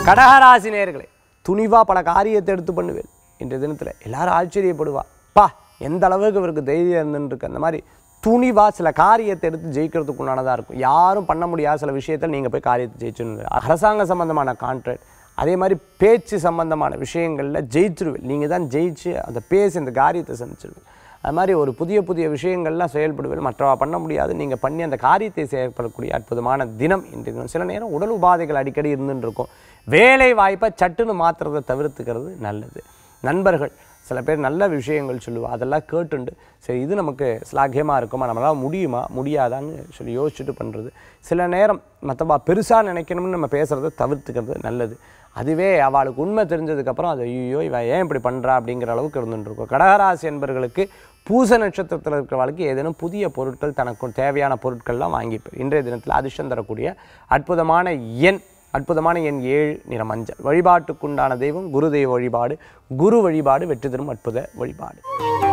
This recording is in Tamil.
கடகராசி நேர்களே துணிவாக பல காரியத்தை எடுத்து பண்ணுவேன் இன்றைய தினத்தில் எல்லாரும் ஆச்சரியப்படுவா பா எந்த அளவுக்கு இவருக்கு தைரியம் இருந்துருக்கு அந்த மாதிரி துணிவாக சில காரியத்தை எடுத்து ஜெயிக்கிறதுக்கு உண்டானதாக இருக்கும் யாரும் பண்ண முடியாத சில விஷயத்தில் நீங்கள் போய் காரியத்தை ஜெயிச்சுன்னு அரசாங்க சம்பந்தமான கான்ட்ராக்ட் அதே மாதிரி பேச்சு சம்பந்தமான விஷயங்களில் ஜெயிச்சிருவேன் நீங்கள் தான் ஜெயிச்சு அந்த பேசி இந்த காரியத்தை செஞ்சிருவேன் அது மாதிரி ஒரு புதிய புதிய விஷயங்கள்லாம் செயல்படுவேன் மற்றவா பண்ண முடியாது நீங்கள் பண்ணி அந்த காரியத்தை செயல்படக்கூடிய அற்புதமான தினம் இன்றைய தினம் சில நேரம் உடல் உபாதைகள் அடிக்கடி இருந்துட்டு இருக்கும் வேலை வாய்ப்பை சட்டுன்னு மாற்றுறதை தவிர்த்துக்கிறது நல்லது நண்பர்கள் சில பேர் நல்ல விஷயங்கள் சொல்லுவா அதெல்லாம் கேட்டுண்டு சரி இது நமக்கு ஸ்லாக்கியமாக இருக்குமா நம்மளால் முடியுமா முடியாதான்னு சொல்லி யோசிச்சுட்டு பண்ணுறது சில நேரம் மற்றவா பெருசாக நினைக்கணும்னு நம்ம பேசுகிறத தவிர்த்துக்கிறது நல்லது அதுவே அவளுக்கு உண்மை தெரிஞ்சதுக்கப்புறம் அது ஐயோ இவன் ஏன் இப்படி பண்ணுறா அப்படிங்கிற அளவுக்கு இருந்துட்டு இருக்கும் கடகராசி என்பர்களுக்கு பூச நட்சத்திரத்தில் இருக்கிறவளுக்கு ஏதேனும் புதிய பொருட்கள் தனக்கு தேவையான பொருட்கள்லாம் வாங்கிப்பேன் இன்றைய தினத்தில் அதிர்ஷ்டம் தரக்கூடிய அற்புதமான எண் அற்புதமான எண் ஏழு நிற மஞ்சள் வழிபாட்டுக்குண்டான தெய்வம் குரு தெய்வ வழிபாடு குரு வழிபாடு வெற்றி தரும் அற்புத வழிபாடு